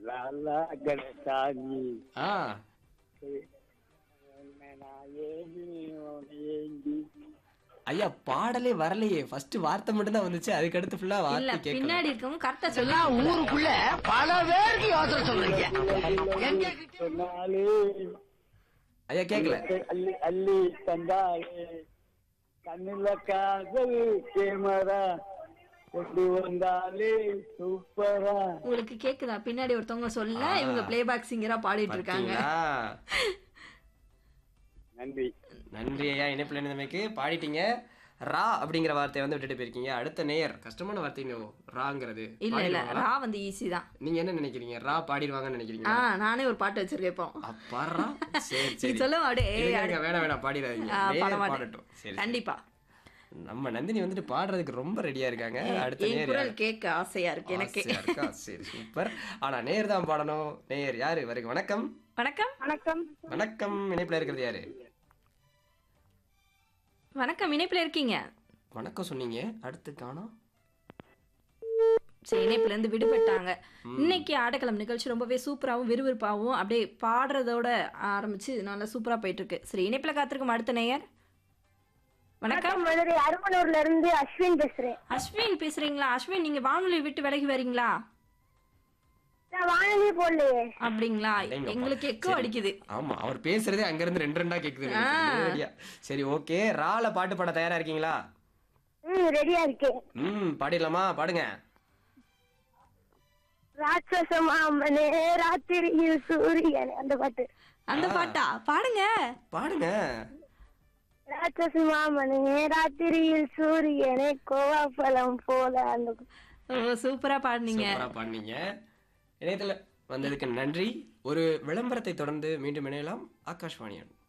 லாலா கணசாமி ஆ உன்னை நான் ஏங்கி உன்னை ஏங்கி ஐயா பாடலே வரலையே ஃபர்ஸ்ட் வார்த்தை மட்டும் தான் வந்துச்சு அதுக்கு அடுத்து ஃபுல்லா இல்ல வார்த்தை கேட்கல பின்னாடி இருக்கவங்க கரெக்டா சொல்லி ஊருக்குள்ள பல பேருக்கு யோசனை சொல்றீங்க எங்க கிட்ட சொன்னாலே ஐயா கேட்கல அள்ளி அள்ளி தந்தாலே கண்ணுல காதல் கேமரா கொண்டு வந்தாலே சூப்பரா உங்களுக்கு கேக்குதா பின்னாடி ஒருத்தவங்க சொல்ல இவங்க பிளேபேக் சிங்கரா பாடிட்டு இருக்காங்க பாத்தீங்களா? நன்றி நன்றி ஐயா இணைப்பில் இணைந்தமைக்கு பாடிட்டீங்க ரா அப்படிங்கிற வார்த்தையை வந்து விட்டுட்டு போயிருக்கீங்க அடுத்த நேயர் கஷ்டமான வார்த்தைங்க ராங்கிறது இல்ல இல்ல பாடிடுவாங்களா? ரா வந்து ஈஸி தான் நீங்க என்ன நினைக்கிறீங்க ரா பாடிடுவாங்கன்னு நினைக்கிறீங்க ஆ நானே ஒரு பாட்டு வச்சிருக்கேன் இப்போ அப்பாரா சரி நீ சரி சொல்ல மாட்டே இருங்க, இருங்க, வேணாம் வேணாம் பாடிடாதீங்க ஆ, பாட நேயர் மாட்டேன். பாடட்டும் சரி சரி. கண்டிப்பா நம்ம நந்தினி வந்துட்டு பாடுறதுக்கு ரொம்ப ரெடியா இருக்காங்க அடுத்த என் நேயர் குரல் யாரு? கேட்க ஆசையா இருக்கு எனக்கு ஆசையா இருக்கா? சரி சூப்பர் ஆனா நேயர் தான் பாடணும் நேயர் யாரு வருங்க வணக்கம் வணக்கம் வணக்கம் வணக்கம் இணைப்புல இருக்கிறது யாரு வணக்கம் இணைப்புல இருக்கீங்க வணக்கம் சொன்னீங்க அடுத்து காணோம் சரி இணைப்புல இருந்து விடுபட்டாங்க இன்னைக்கு ஆடக்களம் நிகழ்ச்சி ரொம்பவே சூப்பராகவும் விறுவிறுப்பாகவும் அப்படியே பாடுறதோட ஆரம்பிச்சு நல்லா சூப்பரா போயிட்டு இருக்கு சரி இணைப்புல காத்திருக்கும் அடுத்த நேயர் வணக்கம் மதுரை அருமனூர்ல இருந்து அஸ்வின் பேசுறேன் அஸ்வின் பேசுறீங்களா அஸ்வின் நீங்க வானொலி விட்டு விலகி வரீங்களா நான் வானொலி போடலையே அப்படிங்களா அடேங்கப்பா. எங்களுக்கு எக்கோ சரி. அடிக்குது ஆமா அவர் பேசுறதே அங்க இருந்து ரெண்டு ரெண்டா கேக்குது எனக்கு. நேரடியா. சரி ஓகே ரால பாட்டு பாட தயாரா இருக்கீங்களா ம் ரெடியா இருக்கேன் ம் பாடிடலாமா பாடுங்க ராட்சசமாமனே ராத்திரியில் சூரியன் அந்த பாட்டு அந்த பாட்டா பாடுங்க பாடுங்க ராட்சசமாமனே ராத்திரியில் சூரியனே கோவா பழம் போல அந்த ஓ சூப்பரா பாடுனீங்க சூப்பரா பாடுனீங்க இணையத்துல வந்ததுக்கு நன்றி ஒரு விளம்பரத்தை தொடர்ந்து மீண்டும் இணையலாம் ஆகாஷ்வாணியன்